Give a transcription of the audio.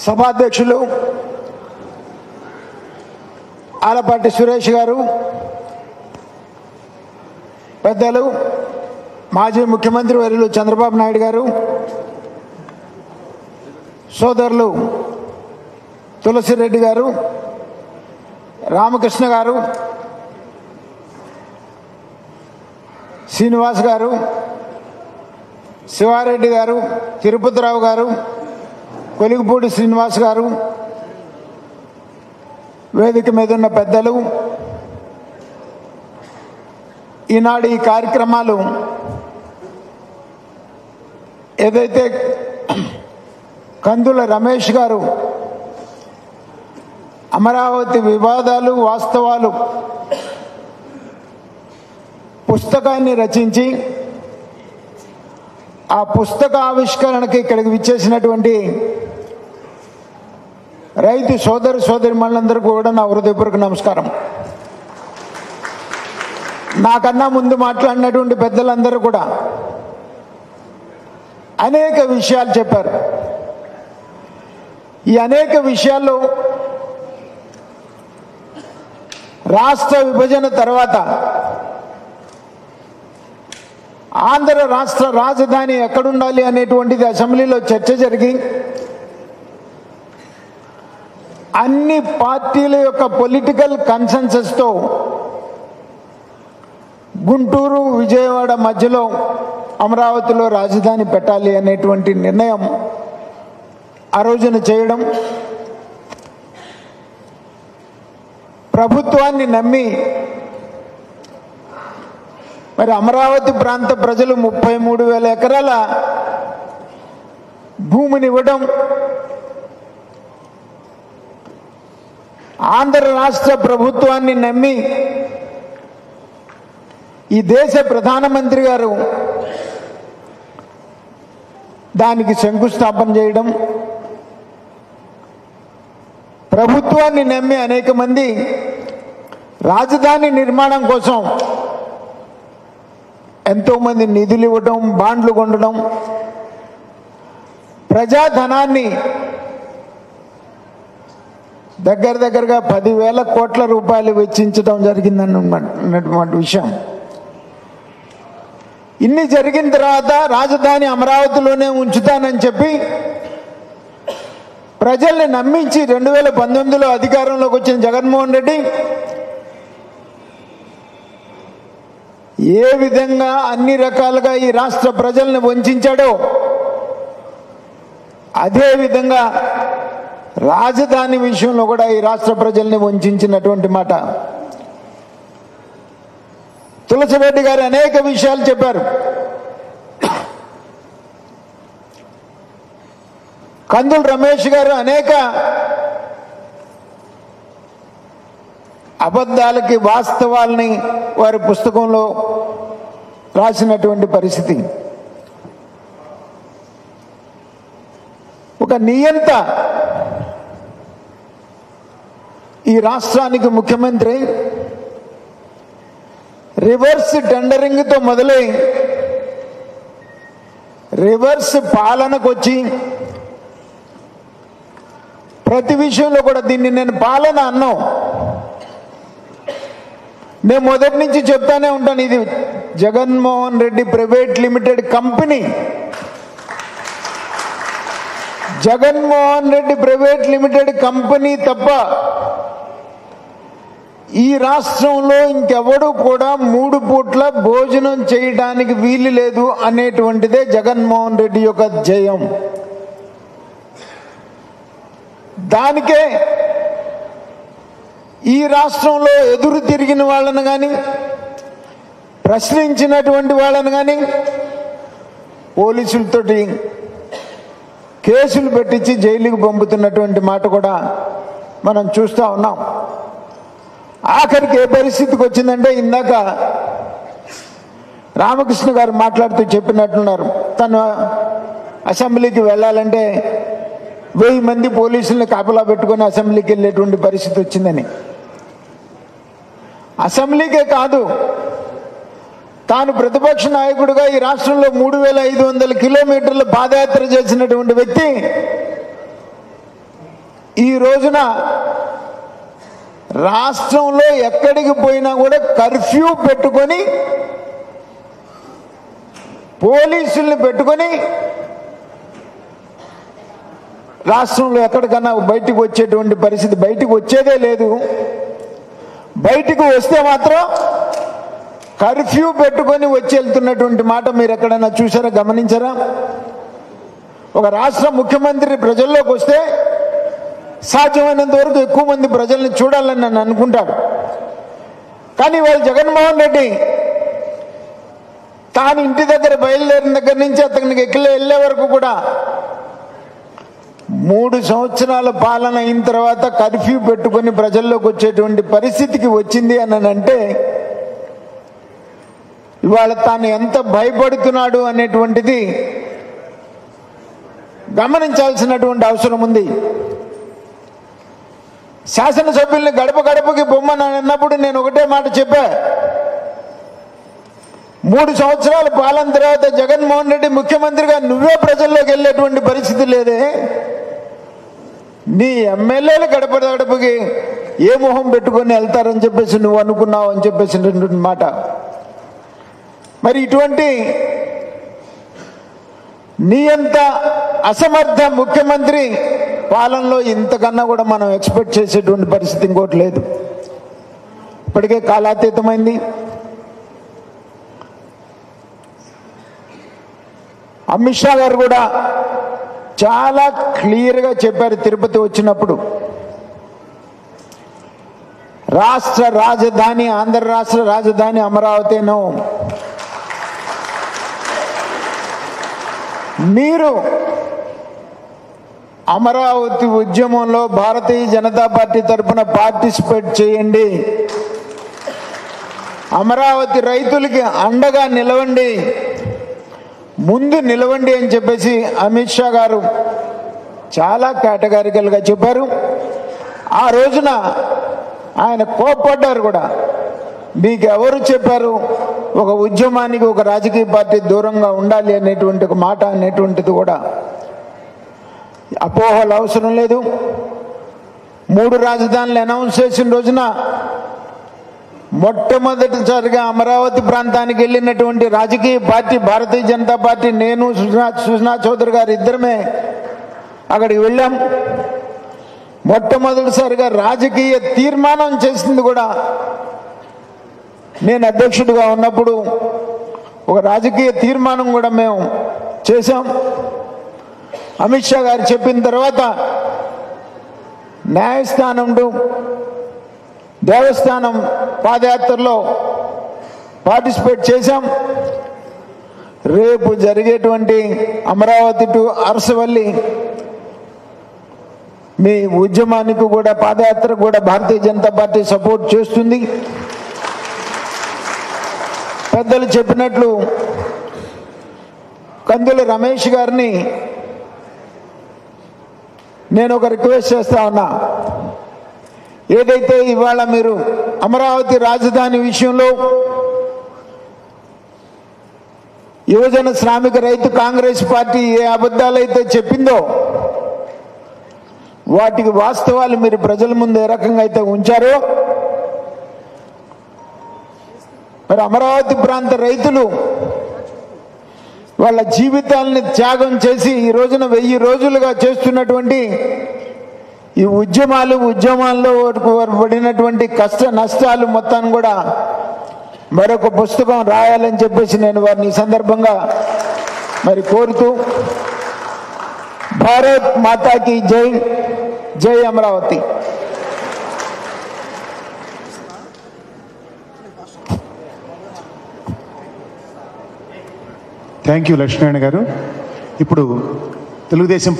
సభాధ్యక్షులు ఆలపాటి సురేష్ గారు పెద్దలు మాజీ ముఖ్యమంత్రి వర్యులు చంద్రబాబు నాయుడు గారు సోదరులు తులసిరెడ్డి గారు రామకృష్ణ గారు శ్రీనివాస్ గారు శివారెడ్డి గారు తిరుపతిరావు గారు కొలిగిపూడి శ్రీనివాస్ గారు వేదిక మీద ఉన్న పెద్దలు ఈనాడు ఈ కార్యక్రమాలు ఏదైతే కందుల రమేష్ గారు అమరావతి వివాదాలు వాస్తవాలు పుస్తకాన్ని రచించి ఆ పుస్తక ఆవిష్కరణకి ఇక్కడికి విచ్చేసినటువంటి రైతు సోదరు సోదరి మనందరికీ కూడా నా హృదయపూర్వక నమస్కారం నాకన్నా ముందు మాట్లాడినటువంటి పెద్దలందరూ కూడా అనేక విషయాలు చెప్పారు ఈ అనేక విషయాల్లో రాష్ట్ర విభజన తర్వాత ఆంధ్ర రాష్ట్ర రాజధాని ఎక్కడుండాలి అనేటువంటిది అసెంబ్లీలో చర్చ జరిగి అన్ని పార్టీల యొక్క పొలిటికల్ కన్సెన్సస్తో గుంటూరు విజయవాడ మధ్యలో అమరావతిలో రాజధాని పెట్టాలి అనేటువంటి నిర్ణయం ఆ రోజున చేయడం ప్రభుత్వాన్ని నమ్మి మరి అమరావతి ప్రాంత ప్రజలు ముప్పై మూడు వేల ఎకరాల భూమిని ఇవ్వడం ఆంధ్ర రాష్ట్ర ప్రభుత్వాన్ని నమ్మి ఈ దేశ ప్రధానమంత్రి గారు దానికి శంకుస్థాపన చేయడం ప్రభుత్వాన్ని నమ్మి అనేక మంది రాజధాని నిర్మాణం కోసం ఎంతోమంది నిధులు ఇవ్వడం బాండ్లు కొనడం ప్రజాధనాన్ని దగ్గర దగ్గరగా పదివేల కోట్ల రూపాయలు వెచ్చించడం జరిగిందన్నటువంటి విషయం ఇన్ని జరిగిన తర్వాత రాజధాని అమరావతిలోనే ఉంచుతానని చెప్పి ప్రజల్ని నమ్మించి రెండు వేల పంతొమ్మిదిలో అధికారంలోకి వచ్చిన జగన్మోహన్ రెడ్డి ఏ విధంగా అన్ని రకాలుగా ఈ రాష్ట్ర ప్రజల్ని వంచాడో అదే విధంగా రాజధాని విషయంలో కూడా ఈ రాష్ట్ర ప్రజల్ని వంచినటువంటి మాట తులసిరెడ్డి గారు అనేక విషయాలు చెప్పారు కందులు రమేష్ గారు అనేక అబద్ధాలకి వాస్తవాల్ని వారి పుస్తకంలో రాసినటువంటి పరిస్థితి ఒక నియంత ఈ రాష్ట్రానికి ముఖ్యమంత్రి రివర్స్ టెండరింగ్తో మొదలై రివర్స్ పాలనకు వచ్చి ప్రతి విషయంలో కూడా దీన్ని నేను పాలన అన్నాం నేను మొదటి నుంచి చెప్తానే ఉంటాను ఇది Jaganmohan Reddy private limited company Jaganmohan Reddy private limited company తప్ప ఈ రాష్ట్రంలో ఇంకెవడు కూడా మూడు పూట్ల భోజనం చేయడానికి వీలు లేదు అనేటువంటిదే జగన్మోహన్ రెడ్డి యొక్క జయం దానికే ఈ రాష్ట్రంలో ఎదురు తిరిగిన వాళ్ళను కానీ ప్రశ్నించినటువంటి వాళ్ళను కానీ పోలీసులతోటి కేసులు పెట్టించి జైలుకి పంపుతున్నటువంటి మాట కూడా మనం చూస్తూ ఉన్నాం ఆఖరికి ఏ పరిస్థితికి వచ్చిందంటే ఇందాక రామకృష్ణ గారు మాట్లాడుతూ చెప్పినట్టున్నారు తను అసెంబ్లీకి వెళ్ళాలంటే వెయ్యి మంది పోలీసుల్ని కాపలా పెట్టుకొని అసెంబ్లీకి వెళ్ళేటువంటి పరిస్థితి వచ్చిందని అసెంబ్లీకే కాదు తాను ప్రతిపక్ష నాయకుడిగా ఈ రాష్ట్రంలో మూడు వేల ఐదు వందల కిలోమీటర్ల పాదయాత్ర చేసినటువంటి వ్యక్తి ఈ రోజున రాష్ట్రంలో ఎక్కడికి పోయినా కూడా కర్ఫ్యూ పెట్టుకొని పోలీసుల్ని పెట్టుకొని రాష్ట్రంలో ఎక్కడికన్నా బయటికి వచ్చేటువంటి పరిస్థితి బయటికి వచ్చేదే లేదు బయటికి వస్తే మాత్రం కర్ఫ్యూ పెట్టుకొని వచ్చి వెళ్తున్నటువంటి మాట మీరు ఎక్కడైనా చూసారా గమనించారా ఒక రాష్ట్ర ముఖ్యమంత్రి ప్రజల్లోకి వస్తే సాధ్యమైనంత వరకు ఎక్కువ మంది ప్రజల్ని చూడాలని నన్ను అనుకుంటాడు కానీ వాళ్ళు జగన్మోహన్ రెడ్డి తాను ఇంటి దగ్గర బయలుదేరిన దగ్గర నుంచి అతనికి ఎక్కిలే వెళ్ళే వరకు కూడా మూడు సంవత్సరాల పాలన అయిన తర్వాత కర్ఫ్యూ పెట్టుకొని ప్రజల్లోకి వచ్చేటువంటి పరిస్థితికి వచ్చింది అని అంటే ఇవాళ తాను ఎంత భయపడుతున్నాడు అనేటువంటిది గమనించాల్సినటువంటి అవసరం ఉంది శాసనసభ్యుల్ని గడప గడపకి బొమ్మని అన్నప్పుడు నేను ఒకటే మాట చెప్పా మూడు సంవత్సరాల పాలన తర్వాత జగన్మోహన్ రెడ్డి ముఖ్యమంత్రిగా నువ్వే ప్రజల్లోకి వెళ్ళేటువంటి పరిస్థితి లేదే నీ ఎమ్మెల్యేలు గడప గడపకి ఏ మొహం పెట్టుకొని వెళ్తారని చెప్పేసి నువ్వు అనుకున్నావు అని చెప్పేసి మాట మరి ఇటువంటి నీ అంత అసమర్థ ముఖ్యమంత్రి పాలనలో ఇంతకన్నా కూడా మనం ఎక్స్పెక్ట్ చేసేటువంటి పరిస్థితి ఇంకోటి లేదు ఇప్పటికే కాలాతీతమైంది అమిత్ షా గారు కూడా చాలా క్లియర్గా చెప్పారు తిరుపతి వచ్చినప్పుడు రాష్ట్ర రాజధాని ఆంధ్ర రాష్ట్ర రాజధాని అమరావతిను మీరు అమరావతి ఉద్యమంలో భారతీయ జనతా పార్టీ తరఫున పార్టిసిపేట్ చేయండి అమరావతి రైతులకి అండగా నిలవండి ముందు నిలవండి అని చెప్పేసి అమిత్ షా గారు చాలా కేటగారికల్గా చెప్పారు ఆ రోజున ఆయన కోప్పడ్డారు కూడా మీకు ఎవరు చెప్పారు ఒక ఉద్యమానికి ఒక రాజకీయ పార్టీ దూరంగా ఉండాలి అనేటువంటి ఒక మాట అనేటువంటిది కూడా అపోహలు అవసరం లేదు మూడు రాజధానులు అనౌన్స్ చేసిన రోజున మొట్టమొదటిసారిగా అమరావతి ప్రాంతానికి వెళ్ళినటువంటి రాజకీయ పార్టీ భారతీయ జనతా పార్టీ నేను సుష్మా సుష్మా చౌదరి గారు ఇద్దరమే అక్కడికి వెళ్ళాం మొట్టమొదటిసారిగా రాజకీయ తీర్మానం చేసింది కూడా నేను అధ్యక్షుడిగా ఉన్నప్పుడు ఒక రాజకీయ తీర్మానం కూడా మేము చేశాం అమిత్ షా గారు చెప్పిన తర్వాత న్యాయస్థానం దేవస్థానం పాదయాత్రలో పార్టిసిపేట్ చేశాం రేపు జరిగేటువంటి అమరావతి టు అరసవల్లి మీ ఉద్యమానికి కూడా పాదయాత్ర కూడా భారతీయ జనతా పార్టీ సపోర్ట్ చేస్తుంది పెద్దలు చెప్పినట్లు కందుల రమేష్ గారిని నేను ఒక రిక్వెస్ట్ చేస్తా ఉన్నా ఏదైతే ఇవాళ మీరు అమరావతి రాజధాని విషయంలో యువజన శ్రామిక రైతు కాంగ్రెస్ పార్టీ ఏ అబద్ధాలైతే చెప్పిందో వాటికి వాస్తవాలు మీరు ప్రజల ముందు ఏ రకంగా అయితే ఉంచారో మరి అమరావతి ప్రాంత రైతులు వాళ్ళ జీవితాలని త్యాగం చేసి ఈ రోజున వెయ్యి రోజులుగా చేస్తున్నటువంటి ఈ ఉద్యమాలు ఉద్యమాల్లో వారికి పడినటువంటి కష్ట నష్టాలు మొత్తాన్ని కూడా మరొక పుస్తకం రాయాలని చెప్పేసి నేను వారిని ఈ సందర్భంగా మరి కోరుతూ భారత్ మాతాకి జై జై అమరావతి థ్యాంక్ యూ లక్ష్మీనారాయణ గారు ఇప్పుడు తెలుగుదేశం